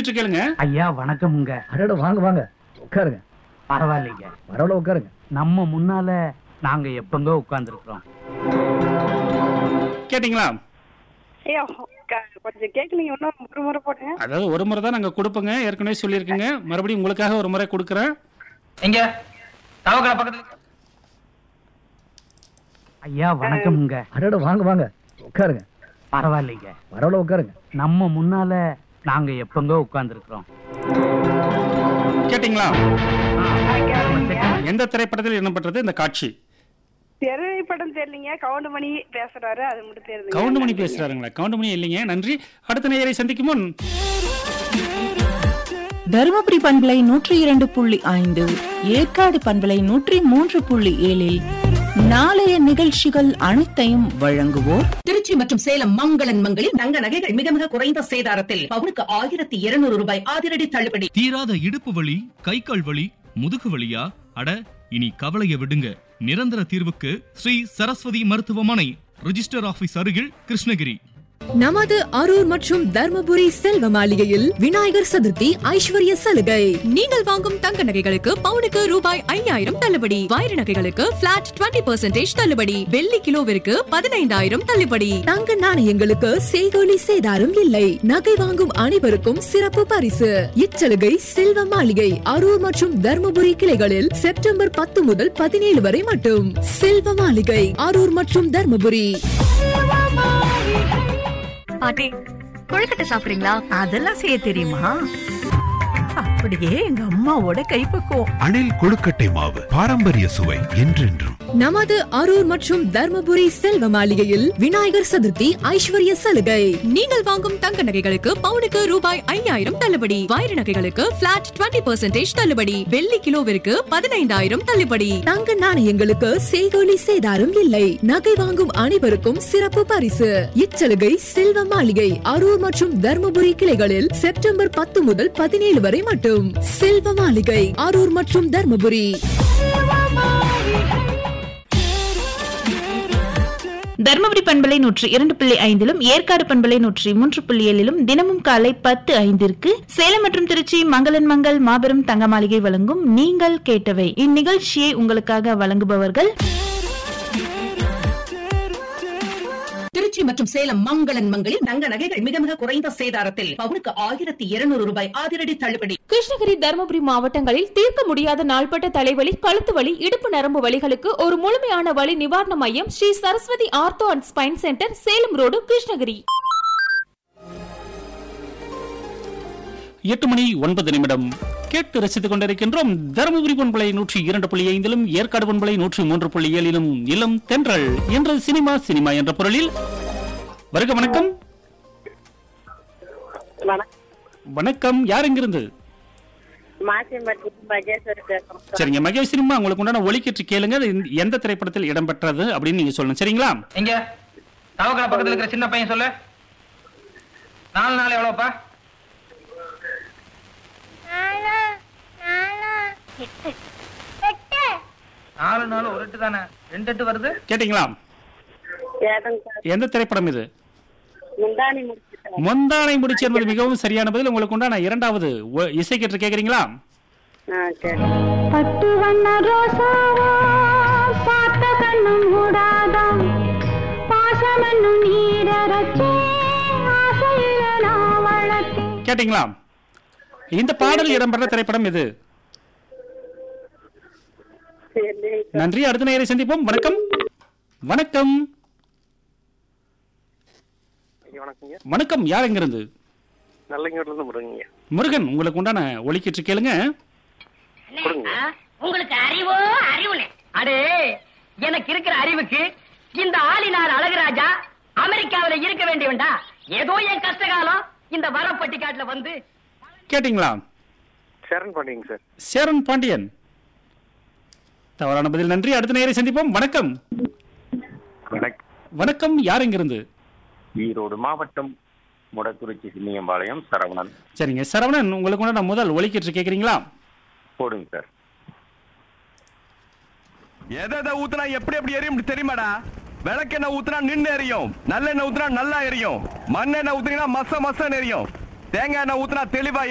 ஒலிக்கிட்டு கேளுங்க ஐயா வணக்கமுங்க அடட வாங்க வாங்க உட்காருங்க பரவாயில்லைங்க பரவாயில்ல உட்காருங்க நம்ம முன்னால நாங்க எப்பங்க உட்கார்ந்துருக்கிறோம் கேட்டிங்களா ஐயா க- கொஞ்சம் கேட்கலீங்க இன்னும் ஒரு முறை போட்டுங்க அதாவது ஒரு முறை தான் நாங்க கொடுப்போங்க ஏற்கனவே சொல்லியிருக்கேங்க மறுபடியும் உங்களுக்காக ஒரு முறை கொடுக்குறேன் எங்க தவக்கல பக்கத்துல ஐயா வணக்கமுங்க அடட வாங்க வாங்க உட்காருங்க பரவாயில்லைங்க பரவாயில்ல உட்காருங்க நம்ம முன்னால நாங்க எப்பங்க உட்கார்ந்துருக்கிறோம் கேட்டிங்களா ஆ, கேளுங்க. எந்த திரைப்படத்தில் இடம்பெற்றது இந்த காட்சி திரைப்படம் தெரியலீங்க கவுண்டமணி பேசுறாரு அது மட்டும் தெரியுது கவுண்டமணி பேசுறாருங்களா கவுண்டமணி இல்லைங்க நன்றி அடுத்த நேயரை சந்திக்கும் முன் தருமபுரி பண்பலை நூற்றி இரண்டு புள்ளி ஐந்து ஏற்காடு பண்பலை நூற்றி மூன்று புள்ளி ஏழில் நாளைய நிகழ்ச்சிகள் அனைத்தையும் வழங்குவோர் திருச்சி மற்றும் சேலம் மங்களன் மங்களில் தங்க நகைகள் மிக மிக குறைந்த சேதாரத்தில் பவுனுக்கு ஆயிரத்தி இருநூறு ரூபாய் அதிரடி தள்ளுபடி தீராத இடுப்பு வலி கை கால் வலி முதுகு வலியா அட இனி கவலைய விடுங்க நிரந்தர தீர்வுக்கு ஸ்ரீ சரஸ்வதி மருத்துவமனை ரிஜிஸ்டர் ஆபீஸ் அருகில் கிருஷ்ணகிரி நமது அரூர் மற்றும் தர்மபுரி செல்வ மாளிகையில் விநாயகர் சதுர்த்தி ஐஸ்வர்ய சலுகை நீங்கள் வாங்கும் தங்க நகைகளுக்கு பவுனுக்கு ரூபாய் ஐயாயிரம் தள்ளுபடி வைர நகைகளுக்கு பிளாட் 20% தள்ளுபடி வெள்ளி கிலோவிற்கு பதினைந்தாயிரம் தள்ளுபடி தங்க நாணயங்களுக்கு செய்கோலி சேதாரம் இல்லை நகை வாங்கும் அனைவருக்கும் சிறப்பு பரிசு இச்சலுகை செல்வ மாளிகை அரூர் மற்றும் தர்மபுரி கிளைகளில் செப்டம்பர் பத்து முதல் பதினேழு வரை மட்டும் செல்வ மாளிகை அரூர் மற்றும் தர்மபுரி பாட்டி கொழுக்கட்டை சாப்பிடுறீங்களா அதெல்லாம் செய்ய தெரியுமா அப்படியே எங்க அம்மாவோட கைப்பக்குவம் அணில் கொழுக்கட்டை மாவு பாரம்பரிய சுவை என்றென்றும் நமது அரூர் மற்றும் தர்மபுரி செல்வ மாளிகையில் விநாயகர் சதுர்த்தி ஐஸ்வர்ய சலுகை நீங்கள் வாங்கும் தங்க நகைகளுக்கு பவுனுக்கு ரூபாய் ஐயாயிரம் தள்ளுபடி வைர நகைகளுக்கு பிளாட் 20% தள்ளுபடி வெள்ளி கிலோவிற்கு பதினைந்தாயிரம் தள்ளுபடி தங்க நாணயங்களுக்கு செய்கோலி சேதாரம் இல்லை நகை வாங்கும் அனைவருக்கும் சிறப்பு பரிசு இச்சலுகை செல்வ மாளிகை அரூர் மற்றும் தர்மபுரி கிளைகளில் செப்டம்பர் பத்து முதல் பதினேழு வரை மட்டும் செல்வ மாளிகை அரூர் மற்றும் தர்மபுரி தருமபுரி பண்பலை நூற்றி இரண்டு புள்ளி ஐந்திலும் ஏற்காடு பண்பலை நூற்றி மூன்று புள்ளி ஏழிலும் தினமும் காலை பத்து ஐந்திற்கு சேலம் மற்றும் திருச்சி மங்களன் மங்கள் மாபெரும் தங்க மாளிகை வழங்கும் நீங்கள் கேட்டவை இந்நிகழ்ச்சியை உங்களுக்காக வழங்குபவர்கள் திருச்சி மற்றும் சேலம் மங்களன் மங்களில் தங்க நகைகள் மிக மிக குறைந்த சேதாரத்தில் பவுனுக்கு ஆயிரத்தி இருநூறு ரூபாய் அதிரடி தள்ளுபடி கிருஷ்ணகிரி தருமபுரி மாவட்டங்களில் தீர்க்க முடியாத நாள்பட்ட தலைவலி கழுத்து வலி இடுப்பு நரம்பு வலிகளுக்கு ஒரு முழுமையான வலி நிவாரண மையம் Sri Saraswathi ortho and spine centre Salem road Krishnagiri எட்டு மணி ஒன்பது நிமிடம் கேட்டு ரசித்துக் கொண்டிருக்கின்றோம் தருமபுரி பண்பலை நூற்றி இரண்டு புள்ளி ஐந்திலும் ஏற்காடு பண்பலை நூற்றி மூன்று புள்ளி ஏழிலும் இளம் தென்றல் என்ற சினிமா சினிமா என்ற பொருளில் வருக வணக்கம் வணக்கம் யார் எங்கிருந்து மாசிம்பட்டி பஜேஸ்வரி பேசுறோம் சரிங்க மகேஷ் சினிமா உங்களுக்கு உண்டான ஒலிக்கிட்டு கேளுங்க அது எந்த- எந்த திரைப்படத்தில் இடம்பெற்றது அப்படின்னு நீங்க சொல்லணும் சரிங்களா எங்க தவக்கல பக்கத்துல இருக்கிற சின்ன பையன் சொல்லு நாலு நாள் எவ்வளவுப்பா நாலு நாள் ஒரு எட்டு தானே ரெண்டு எட்டு வருது கேட்டீங்களா எந்த திரைப்படம் இது முந்தானி முடிச்சுட்டேன் முந்தானை முடிச்சு என்பது மிகவும் சரியான பதில் உங்களுக்கு உண்டான இரண்டாவது ஒ- இசை கேட்டு கேக்குறீங்களா ஆ சரி பட்டு வண்ண ரோசாவா பார்த்த கண்ணும் மூடாதாம் பாசம் என்னும் நீரரச்சே ஆசையில நான் வளர்த்தேன் கேட்டீங்களா இந்த பாடல் இடம்பெற்ற திரைப்படம் இது சரி நன்றி அடுத்த நேரை சந்திப்போம் வணக்கம் வணக்கம் வணக்கங்க வணக்கம் யார் எங்கிருந்து நல்லங்கோட்டில இருந்து முருங்க முருகன் உங்களுக்கு உண்டான ஒலிக்கிட்டு கேளுங்க உங்களுக்கு அறிவோ அறிவுல அடே எனக்கு இருக்கிற அறிவுக்கு இந்த ஆளினார் அழகுராஜா அமெரிக்காவில இருக்க வேண்டியவன்டா ஏதோ என் கஷ்டகாலம் இந்த வரப்பட்டிக்காட்டுல வந்து கேட்டீங்களா சரண் பாண்டியங்க சார் சேரன் பாண்டியன் தவறான பதில் நன்றி அடுத்த நேரை சந்திப்போம் வணக்கம் வணக்கம் வணக்கம் யார் எங்கிருந்து ஈரோடு மாவட்டம் முடக்குறிச்சி சின்னியம்பாளையம் சரவணன் சரிங்க சரவணன் உங்களுக்கு உண்டான முதல் ஒலிக்கிட்டு கேக்குறீங்களா போடுங்க சார் எதை எதை ஊத்துனா எப்படி எப்படி எரியும் தெரியுமாடா விளக்கெண்ணெய் ஊத்துனா நின்று எரியும் நல்லெண்ணெய் ஊத்துனா நல்லா எரியும் மண்ணெண்ணெய் ஊத்துனீங்கன்னா மச மசன்னு எரியும் தேங்காய் எண்ணெய் ஊத்துனா தெளிவா